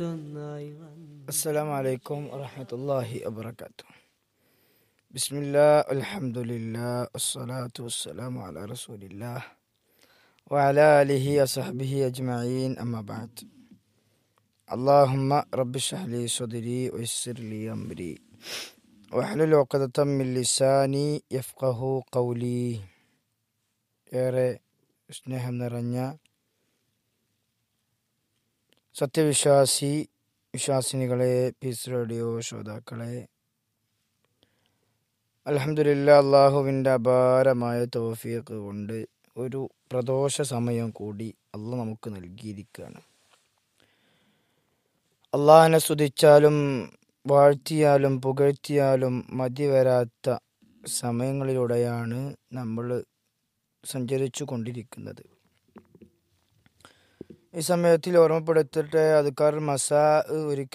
السلام عليكم ورحمة الله وبركاته بسم الله الحمد لله والصلاة والسلام على رسول الله وعلى آله وصحبه أجمعين أما بعد اللهم رب اشرح لي صدري ويسر لي أمري واحلل عقدة من لساني يفقه قولي ഏറെ സ്നേഹം നിറഞ്ഞ സത്യവിശ്വാസി വിശ്വാസിനികളെ പീസ് റേഡിയോ ശ്രോതാക്കളെ അലഹമില്ല അള്ളാഹുവിൻ്റെ അപാരമായ തോഫിയൊക്കെ കൊണ്ട് ഒരു പ്രദോഷ സമയം കൂടി അള്ള നമുക്ക് നൽകിയിരിക്കുകയാണ് അള്ളാഹിനെ സ്തുതിച്ചാലും വാഴ്ത്തിയാലും പുകഴ്ത്തിയാലും മതി വരാത്ത സമയങ്ങളിലൂടെയാണ് നമ്മൾ സഞ്ചരിച്ചു കൊണ്ടിരിക്കുന്നത് ഈ സമയത്തിൽ ഓർമ്മപ്പെടുത്തട്ടെ അതുക്കാർ മസാ ഒരിക്കൽ